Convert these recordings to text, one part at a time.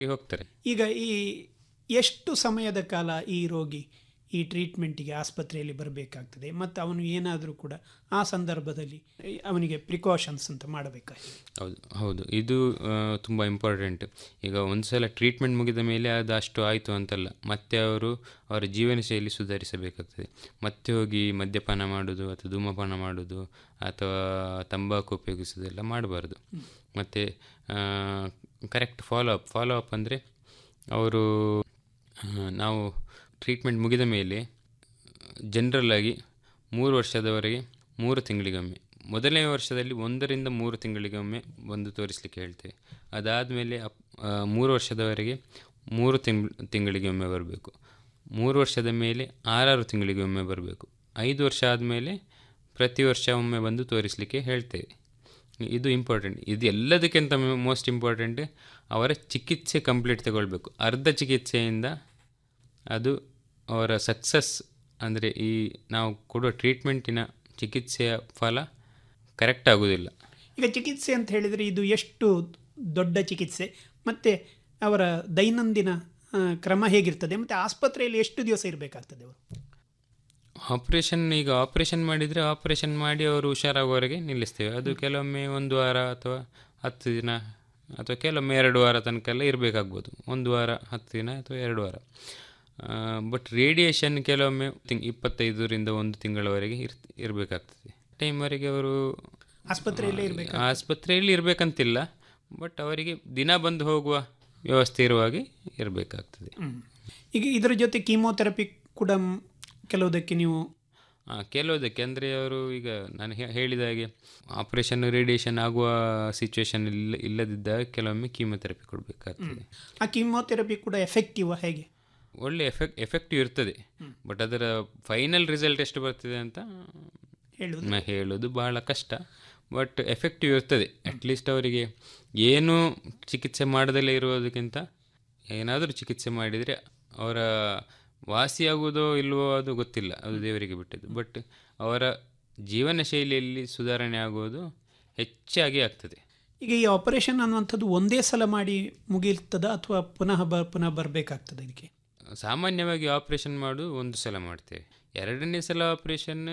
ಹೋಗ್ತಾರೆ ಈಗ ಈ ಎಷ್ಟು ಸಮಯದ ಕಾಲ ಈ ರೋಗಿ ಈ ಟ್ರೀಟ್ಮೆಂಟಿಗೆ ಆಸ್ಪತ್ರೆಯಲ್ಲಿ ಬರಬೇಕಾಗ್ತದೆ ಮತ್ತು ಅವನು ಏನಾದರೂ ಕೂಡ ಆ ಸಂದರ್ಭದಲ್ಲಿ ಅವನಿಗೆ ಪ್ರಿಕಾಷನ್ಸ್ ಅಂತ ಮಾಡಬೇಕಾಗಿದೆ ಹೌದು ಹೌದು ಇದು ತುಂಬ ಇಂಪಾರ್ಟೆಂಟ್ ಈಗ ಒಂದ್ಸಲ ಟ್ರೀಟ್ಮೆಂಟ್ ಮುಗಿದ ಮೇಲೆ ಅದು ಅಷ್ಟು ಆಯಿತು ಅಂತಲ್ಲ ಮತ್ತೆ ಅವರು ಅವರ ಜೀವನ ಶೈಲಿ ಸುಧಾರಿಸಬೇಕಾಗ್ತದೆ ಮತ್ತೆ ಹೋಗಿ ಮದ್ಯಪಾನ ಮಾಡೋದು ಅಥವಾ ಧೂಮಪಾನ ಮಾಡೋದು ಅಥವಾ ತಂಬಾಕು ಉಪಯೋಗಿಸೋದೆಲ್ಲ ಮಾಡಬಾರ್ದು ಮತ್ತು correct follow up follow up ಅಂದರೆ ಅವರು ನಾವು ಟ್ರೀಟ್ಮೆಂಟ್ ಮುಗಿದ ಮೇಲೆ ಜನರಲ್ ಆಗಿ ಮೂರು ವರ್ಷದವರೆಗೆ ಮೂರು ತಿಂಗಳಿಗೊಮ್ಮೆ ಮೊದಲನೇ ವರ್ಷದಲ್ಲಿ ಒಂದರಿಂದ ಮೂರು ತಿಂಗಳಿಗೊಮ್ಮೆ ಬಂದು ತೋರಿಸಲಿಕ್ಕೆ ಹೇಳ್ತೇವೆ ಅದಾದಮೇಲೆ ಅಪ್ ಮೂರು ವರ್ಷದವರೆಗೆ ಮೂರು ತಿಂಗ್ ತಿಂಗಳಿಗೊಮ್ಮೆ ಬರಬೇಕು ಮೂರು ವರ್ಷದ ಮೇಲೆ ಆರಾರು ತಿಂಗಳಿಗೊಮ್ಮೆ ಬರಬೇಕು ಐದು ವರ್ಷ ಆದಮೇಲೆ ಪ್ರತಿ ವರ್ಷ ಒಮ್ಮೆ ಬಂದು ತೋರಿಸಲಿಕ್ಕೆ ಹೇಳ್ತೇವೆ ಇದು ಇಂಪಾರ್ಟೆಂಟ್ ಇದು ಎಲ್ಲದಕ್ಕಿಂತ ಮೋಸ್ಟ್ ಇಂಪಾರ್ಟೆಂಟ್ ಅವರ ಚಿಕಿತ್ಸೆ ಕಂಪ್ಲೀಟ್ ತಗೊಳ್ಬೇಕು ಅರ್ಧ ಚಿಕಿತ್ಸೆಯಿಂದ ಅದು ಅವರ ಸಕ್ಸಸ್ ಅಂದರೆ ಈ ನಾವು ಕೊಡುವ ಟ್ರೀಟ್ಮೆಂಟಿನ ಚಿಕಿತ್ಸೆಯ ಫಲ ಕರೆಕ್ಟ್ ಆಗೋದಿಲ್ಲ ಈಗ ಚಿಕಿತ್ಸೆ ಅಂತ ಹೇಳಿದರೆ ಇದು ಎಷ್ಟು ದೊಡ್ಡ ಚಿಕಿತ್ಸೆ ಮತ್ತು ಅವರ ದೈನಂದಿನ ಆ, ಕ್ರಮ ಹೇಗಿರ್ತದೆ ಮತ್ತು ಆಸ್ಪತ್ರೆಯಲ್ಲಿ ಎಷ್ಟು ದಿವಸ ಇರಬೇಕಾಗ್ತದೆ ಅವರು ಆಪ್ರೇಷನ್ ಈಗ ಆಪ್ರೇಷನ್ ಮಾಡಿದರೆ ಆಪ್ರೇಷನ್ ಮಾಡಿ ಅವರು ಹುಷಾರಾಗುವವರೆಗೆ ನಿಲ್ಲಿಸ್ತೇವೆ ಅದು ಕೆಲವೊಮ್ಮೆ ಒಂದು ವಾರ ಅಥವಾ ಹತ್ತು ದಿನ ಅಥವಾ ಕೆಲವೊಮ್ಮೆ ಎರಡು ವಾರ ತನಕ ಎಲ್ಲ ಇರಬೇಕಾಗ್ಬೋದು ಒಂದು ವಾರ ಹತ್ತು ದಿನ ಅಥವಾ ಎರಡು ವಾರ ಬಟ್ ರೇಡಿಯೇಷನ್ ಕೆಲವೊಮ್ಮೆ ತಿಂಗ್ ಇಪ್ಪತ್ತೈದರಿಂದ ಒಂದು ತಿಂಗಳವರೆಗೆ ಇರ್ ಇರಬೇಕಾಗ್ತದೆ ಟೈಮ್ವರೆಗೆ ಅವರು ಆಸ್ಪತ್ರೆಯಲ್ಲೇ ಇರಬೇಕು ಆಸ್ಪತ್ರೆಯಲ್ಲಿ ಇರಬೇಕಂತಿಲ್ಲ ಬಟ್ ಅವರಿಗೆ ದಿನ ಬಂದು ಹೋಗುವ ವ್ಯವಸ್ಥೆ ಇರುವಾಗೆ ಇರಬೇಕಾಗ್ತದೆ ಈಗ ಇದರ ಜೊತೆ ಕೀಮೋಥೆರಪಿ ಕೂಡ ಮ್, ಕೆಲವುದಕ್ಕೆ ನೀವು ಆ, ಕೆಲವುದಕ್ಕೆ ಅಂದರೆ ಅವರು ಈಗ ನಾನು ಹೇ- ಹೇಳಿದ ಹಾಗೆ ಆಪರೇಷನ್ ರೇಡಿಯೇಷನ್ ಆಗುವ ಸಿಚುವೇಶನ್ ಇಲ್ಲ ಇಲ್ಲದಿದ್ದಾಗ ಕೆಲವೊಮ್ಮೆ ಕೀಮೊಥೆರಪಿ ಕೊಡಬೇಕಾಗ್ತದೆ ಆ ಕೀಮೋಥೆರಪಿ ಕೂಡ ಎಫೆಕ್ಟಿವ್ ಹೇಗೆ ಒಳ್ಳೆ ಎಫೆಕ್ಟ್ ಎಫೆಕ್ಟಿವ್ ಇರ್ತದೆ ಬಟ್ ಅದರ ಫೈನಲ್ ರಿಸಲ್ಟ್ ಎಷ್ಟು ಬರ್ತದೆ ಅಂತ ಹೇಳುವುದು ನಾ ಹೇಳೋದು ಬಹಳ ಕಷ್ಟ ಬಟ್ ಎಫೆಕ್ಟಿವ್ ಇರ್ತದೆ ಅಟ್ಲೀಸ್ಟ್ ಅವರಿಗೆ ಏನು ಚಿಕಿತ್ಸೆ ಮಾಡದಲ್ಲೇ ಇರುವುದಕ್ಕಿಂತ ಏನಾದರೂ ಚಿಕಿತ್ಸೆ ಮಾಡಿದರೆ ಅವರ ವಾಸಿಯಾಗುವುದೋ ಇಲ್ವೋ ಅದು ಗೊತ್ತಿಲ್ಲ ಅದು ದೇವರಿಗೆ ಬಿಟ್ಟಿದ್ದು ಬಟ್ ಅವರ ಜೀವನ ಶೈಲಿಯಲ್ಲಿ ಸುಧಾರಣೆ ಆಗುವುದು ಹೆಚ್ಚಾಗಿ ಆಗ್ತದೆ ಈಗ ಈ ಆಪರೇಷನ್ ಅನ್ನುವಂಥದ್ದು ಒಂದೇ ಸಲ ಮಾಡಿ ಮುಗಿರ್ತದ ಅಥವಾ ಪುನಃ ಬ ಪುನಃ ಬರಬೇಕಾಗ್ತದೆ ಇದಕ್ಕೆ ಸಾಮಾನ್ಯವಾಗಿ ಆಪ್ರೇಷನ್ ಮಾಡು ಒಂದು ಸಲ ಮಾಡ್ತೇವೆ ಎರಡನೇ ಸಲ ಆಪ್ರೇಷನ್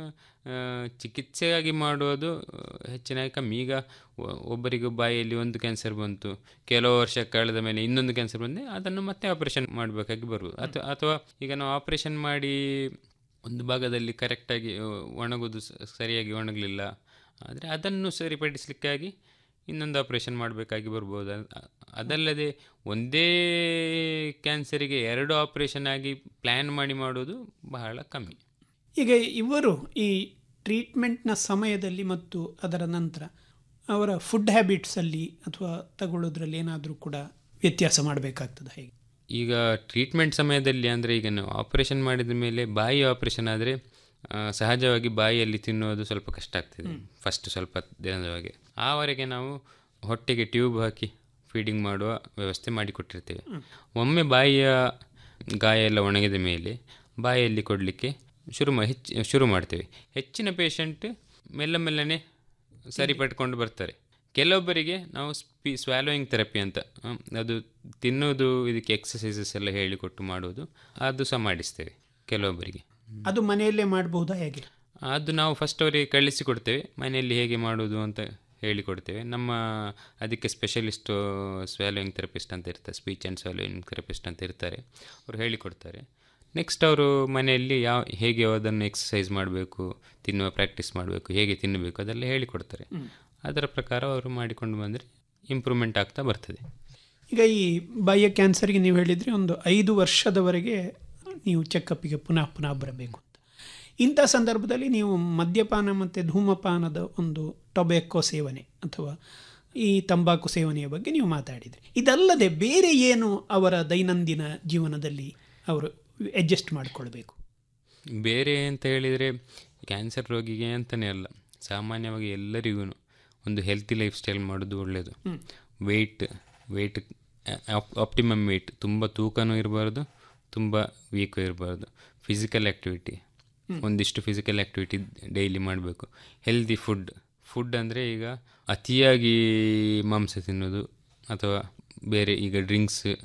ಚಿಕಿತ್ಸೆಯಾಗಿ ಮಾಡುವುದು ಆ, ಹೆಚ್ಚಿನಾಗಿ ಕಮ್ಮಿ ಈಗ ಒ- ಒಬ್ಬರಿಗೆ ಬಾಯಿಯಲ್ಲಿ ಒಂದು ಕ್ಯಾನ್ಸರ್ ಬಂತು ಕೆಲವು ವರ್ಷ ಕಳೆದ ಮೇಲೆ ಇನ್ನೊಂದು ಕ್ಯಾನ್ಸರ್ ಬಂದರೆ ಅದನ್ನು ಮತ್ತೆ ಆಪ್ರೇಷನ್ ಮಾಡಬೇಕಾಗಿ ಬರ್ಬೋದು ಅಥವಾ ಅಥವಾ ಈಗ ನಾವು ಆಪ್ರೇಷನ್ ಮಾಡಿ ಒಂದು ಭಾಗದಲ್ಲಿ ಕರೆಕ್ಟಾಗಿ ಆ, ಒಣಗೋದು ಸ- ಸರಿಯಾಗಿ ಒಣಗಲಿಲ್ಲ ಆದರೆ ಅದನ್ನು ಸರಿಪಡಿಸಲಿಕ್ಕಾಗಿ ಇನ್ನೊಂದು ಆಪ್ರೇಷನ್ ಮಾಡಬೇಕಾಗಿ ಬರ್ಬೋದು ಅ- ಅದಲ್ಲದೆ ಒಂದೇ ಕ್ಯಾನ್ಸರಿಗೆ ಎರಡು ಆಪ್ರೇಷನ್ ಆಗಿ ಪ್ಲ್ಯಾನ್ ಮಾಡಿ ಮಾಡೋದು ಬಹಳ ಕಮ್ಮಿ ಈಗ ಇವರು ಈ ಟ್ರೀಟ್ಮೆಂಟ್ನ ಸಮಯದಲ್ಲಿ ಮತ್ತು ಅದರ ನಂತರ ಅವರ ಫುಡ್ ಹ್ಯಾಬಿಟ್ಸಲ್ಲಿ ಅಥವಾ ತಗೊಳ್ಳೋದ್ರಲ್ಲಿ ಏನಾದರೂ ಕೂಡ ವ್ಯತ್ಯಾಸ ಮಾಡಬೇಕಾಗ್ತದೆ ಹೇಗೆ ಈಗ ಟ್ರೀಟ್ಮೆಂಟ್ ಸಮಯದಲ್ಲಿ ಅಂದರೆ ಈಗ ನಾವು ಆಪರೇಷನ್ ಮಾಡಿದ ಮೇಲೆ ಬಾಯಿ ಆಪರೇಷನ್ ಆದರೆ ಸಹಜವಾಗಿ ಬಾಯಿಯಲ್ಲಿ ತಿನ್ನುವುದು ಸ್ವಲ್ಪ ಕಷ್ಟ ಆಗ್ತದೆ ಫಸ್ಟ್ ಸ್ವಲ್ಪ ದಿನದವರೆಗೆ ಆವರೆಗೆ ನಾವು ಹೊಟ್ಟೆಗೆ ಟ್ಯೂಬ್ ಹಾಕಿ ಫೀಡಿಂಗ್ ಮಾಡುವ ವ್ಯವಸ್ಥೆ ಮಾಡಿಕೊಟ್ಟಿರ್ತೇವೆ ಒಮ್ಮೆ ಬಾಯಿಯ ಗಾಯ ಎಲ್ಲ ಒಣಗಿದ ಮೇಲೆ ಬಾಯಲ್ಲಿ ಕೊಡಲಿಕ್ಕೆ ಶುರು ಮಾ ಹೆಚ್ಚು ಶುರು ಮಾಡ್ತೇವೆ ಹೆಚ್ಚಿನ ಪೇಷಂಟ್ ಮೆಲ್ಲ ಮೆಲ್ಲನೆ ಸರಿಪಟ್ಕೊಂಡು ಬರ್ತಾರೆ ಕೆಲವೊಬ್ಬರಿಗೆ ನಾವು ಸ್ಪಿ ಸ್ವ್ಯಾಲೋಯಿಂಗ್ ಥೆರಪಿ ಅಂತ ಹ್ಮ್, ಅದು ತಿನ್ನೋದು ಇದಕ್ಕೆ ಎಕ್ಸಸೈಸಸ್ ಎಲ್ಲ ಹೇಳಿಕೊಟ್ಟು ಮಾಡೋದು ಅದು ಸಹ ಮಾಡಿಸ್ತೇವೆ ಕೆಲವೊಬ್ಬರಿಗೆ ಅದು ಮನೆಯಲ್ಲೇ ಮಾಡಬಹುದಾ ಹೇಗೆ ಅದು ನಾವು ಫಸ್ಟ್ ಅವರಿಗೆ ಕಳಿಸಿಕೊಡ್ತೇವೆ ಮನೆಯಲ್ಲಿ ಹೇಗೆ ಮಾಡೋದು ಅಂತ ಹೇಳಿಕೊಡ್ತೇವೆ ನಮ್ಮ ಅದಕ್ಕೆ ಸ್ಪೆಷಲಿಸ್ಟು ಸ್ವ್ಯಾಲೋಯಿಂಗ್ ಥೆರಪಿಸ್ಟ್ ಅಂತ ಇರ್ತಾರೆ ಸ್ಪೀಚ್ ಆ್ಯಂಡ್ ಸ್ವ್ಯಾಲೋಯಿಂಗ್ ಥೆರಪಿಸ್ಟ್ ಅಂತ ಇರ್ತಾರೆ ಅವರು ಹೇಳಿಕೊಡ್ತಾರೆ ನೆಕ್ಸ್ಟ್ ಅವರು ಮನೆಯಲ್ಲಿ ಯಾವ ಹೇಗೆ ಅದನ್ನು ಎಕ್ಸಸೈಸ್ ಮಾಡಬೇಕು ತಿನ್ನುವ ಪ್ರಾಕ್ಟೀಸ್ ಮಾಡಬೇಕು ಹೇಗೆ ತಿನ್ನಬೇಕು ಅದೆಲ್ಲ ಹೇಳಿಕೊಡ್ತಾರೆ ಅದರ ಪ್ರಕಾರ ಅವರು ಮಾಡಿಕೊಂಡು ಬಂದರೆ ಇಂಪ್ರೂವ್ಮೆಂಟ್ ಆಗ್ತಾ ಬರ್ತದೆ ಈಗ ಈ ಬಾಯಿಯ ಕ್ಯಾನ್ಸರ್ಗೆ ನೀವು ಹೇಳಿದರೆ ಒಂದು ಐದು ವರ್ಷದವರೆಗೆ ನೀವು ಚೆಕಪ್ಪಿಗೆ ಪುನಃ ಪುನಃ ಬರಬೇಕು ಅಂತ ಇಂಥ ಸಂದರ್ಭದಲ್ಲಿ ನೀವು ಮದ್ಯಪಾನ ಮತ್ತು ಧೂಮಪಾನದ ಒಂದು ಟೊಬ್ಯಾಕೋ ಸೇವನೆ ಅಥವಾ ಈ ತಂಬಾಕು ಸೇವನೆಯ ಬಗ್ಗೆ ನೀವು ಮಾತಾಡಿದ್ರಿ ಇದಲ್ಲದೆ ಬೇರೆ ಏನು ಅವರ ದೈನಂದಿನ ಜೀವನದಲ್ಲಿ ಅವರು ಅಡ್ಜಸ್ಟ್ ಮಾಡಿಕೊಳ್ಬೇಕು ಬೇರೆ ಅಂತ ಹೇಳಿದರೆ ಕ್ಯಾನ್ಸರ್ ರೋಗಿಗೆ ಅಂತಲೇ ಅಲ್ಲ ಸಾಮಾನ್ಯವಾಗಿ ಎಲ್ಲರಿಗೂ ಒಂದು ಹೆಲ್ತಿ ಲೈಫ್ ಸ್ಟೈಲ್ ಮಾಡೋದು ಒಳ್ಳೆಯದು ವೆಯ್ಟ್ ವೆಯ್ಟ್ ಆಪ್ಟಿಮಮ್ ವೆಯ್ಟ್ ತುಂಬ ತೂಕನೂ ಇರಬಾರ್ದು ತುಂಬ ವೀಕು ಇರಬಾರ್ದು ಫಿಸಿಕಲ್ ಆ್ಯಕ್ಟಿವಿಟಿ ಒಂದಿಷ್ಟು ಫಿಸಿಕಲ್ ಆ್ಯಕ್ಟಿವಿಟಿ ಡೈಲಿ ಮಾಡಬೇಕು ಹೆಲ್ದಿ ಫುಡ್ ಫುಡ್ ಅಂದರೆ ಈಗ ಅತಿಯಾಗಿ ಮಾಂಸ ತಿನ್ನೋದು ಅಥವಾ ಬೇರೆ ಈಗ ಡ್ರಿಂಕ್ಸ್